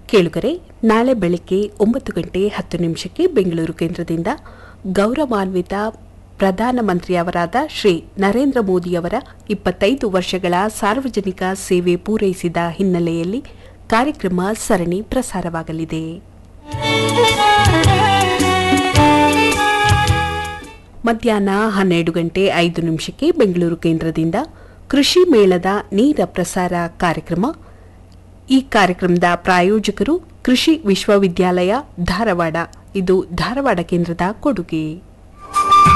ಕೇಳುಗರೆ ನಾಳೆ ಬೆಳಗ್ಗೆ ಒಂಬತ್ತು ಗಂಟೆ ಹತ್ತು ನಿಮಿಷಕ್ಕೆ ಬೆಂಗಳೂರು ಕೇಂದ್ರದಿಂದ ಗೌರವಾನ್ವಿತ ಪ್ರಧಾನಮಂತ್ರಿಯವರಾದ ಶ್ರೀ ನರೇಂದ್ರ ಮೋದಿಯವರ ಇಪ್ಪತ್ತೈದು ವರ್ಷಗಳ ಸಾರ್ವಜನಿಕ ಸೇವೆ ಪೂರೈಸಿದ ಹಿನ್ನೆಲೆಯಲ್ಲಿ ಕಾರ್ಯಕ್ರಮ ಸರಣಿ ಪ್ರಸಾರವಾಗಲಿದೆ ಮಧ್ಯಾಹ್ನ ಹನ್ನೆರಡು ಗಂಟೆ ಐದು ನಿಮಿಷಕ್ಕೆ ಬೆಂಗಳೂರು ಕೇಂದ್ರದಿಂದ ಕೃಷಿ ಮೇಳದ ನೇರ ಪ್ರಸಾರ ಕಾರ್ಯಕ್ರಮ ಈ ಕಾರ್ಯಕ್ರಮದ ಪ್ರಾಯೋಜಕರು ಕೃಷಿ ವಿಶ್ವವಿದ್ಯಾಲಯ ಧಾರವಾಡ ಇದು ಧಾರವಾಡ ಕೇಂದ್ರದ ಕೊಡುಗೆ